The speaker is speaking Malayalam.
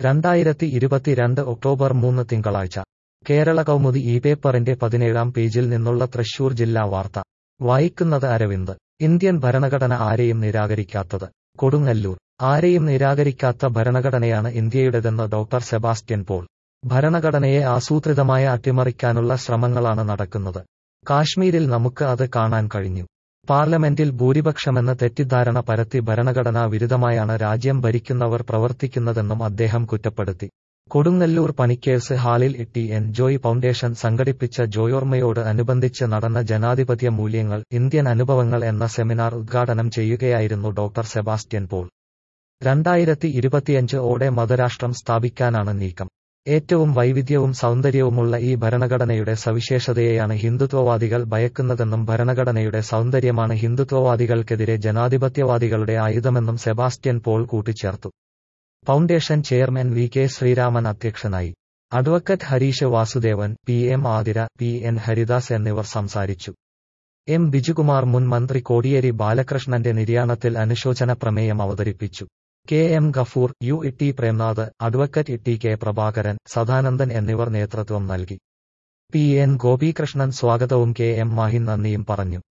രണ്ടായിരത്തി ഇരുപത്തിരണ്ട് ഒക്ടോബർ മൂന്ന് തിങ്കളാഴ്ച കേരള കൗമുദി ഈ പേപ്പറിന്റെ പതിനേഴാം പേജിൽ നിന്നുള്ള തൃശൂർ ജില്ലാ വാർത്ത വായിക്കുന്നത് അരവിന്ദ് ഇന്ത്യൻ ഭരണഘടന ആരെയും നിരാകരിക്കാത്തത് കൊടുങ്ങല്ലൂർ ആരെയും നിരാകരിക്കാത്ത ഭരണഘടനയാണ് ഇന്ത്യയുടേതെന്ന് ഡോക്ടർ സെബാസ്റ്റ്യൻ പോൾ ഭരണഘടനയെ ആസൂത്രിതമായ അട്ടിമറിക്കാനുള്ള ശ്രമങ്ങളാണ് നടക്കുന്നത് കാശ്മീരിൽ നമുക്ക് അത് കാണാൻ കഴിഞ്ഞു പാർലമെന്റിൽ ഭൂരിപക്ഷമെന്ന തെറ്റിദ്ധാരണ പരത്തി ഭരണഘടനാ വിരുദ്ധമായാണ് രാജ്യം ഭരിക്കുന്നവർ പ്രവർത്തിക്കുന്നതെന്നും അദ്ദേഹം കുറ്റപ്പെടുത്തി കൊടുങ്ങല്ലൂർ പണിക്കേഴ്സ് ഹാളിൽ ടി എൻ ജോയ് ഫൗണ്ടേഷൻ സംഘടിപ്പിച്ച ജോയോർമയോട് അനുബന്ധിച്ച് നടന്ന ജനാധിപത്യ മൂല്യങ്ങൾ ഇന്ത്യൻ അനുഭവങ്ങൾ എന്ന സെമിനാർ ഉദ്ഘാടനം ചെയ്യുകയായിരുന്നു ഡോക്ടർ സെബാസ്റ്റ്യൻ പോൾ രണ്ടായിരത്തി ഇരുപത്തിയഞ്ച് ഓടെ മതരാഷ്ട്രം സ്ഥാപിക്കാനാണ് നീക്കം ഏറ്റവും വൈവിധ്യവും സൗന്ദര്യവുമുള്ള ഈ ഭരണഘടനയുടെ സവിശേഷതയെയാണ് ഹിന്ദുത്വവാദികൾ ഭയക്കുന്നതെന്നും ഭരണഘടനയുടെ സൗന്ദര്യമാണ് ഹിന്ദുത്വവാദികൾക്കെതിരെ ജനാധിപത്യവാദികളുടെ ആയുധമെന്നും സെബാസ്റ്റ്യൻ പോൾ കൂട്ടിച്ചേർത്തു foundation chairman V K Sreeraman അധ്യക്ഷനായി advocate Harish Vasudevan P M Athira P N Haridas എന്നിവർ സംസാരിച്ചു എം ബിജുകുമാർ മുൻ മന്ത്രി കോടിയേരി ബാലകൃഷ്ണന്റെ നിര്യാണത്തിൽ അനുശോചന പ്രമേയം അവതരിപ്പിച്ചു K M Gafoor U E Premnath advocate E K Prabhakaran Sadanandan എന്നിവർ നേതൃത്വം നൽകി പി എൻ ഗോപികൃഷ്ണൻ സ്വാഗതവും കെ എം മാഹിൻ നന്ദിയും പറഞ്ഞു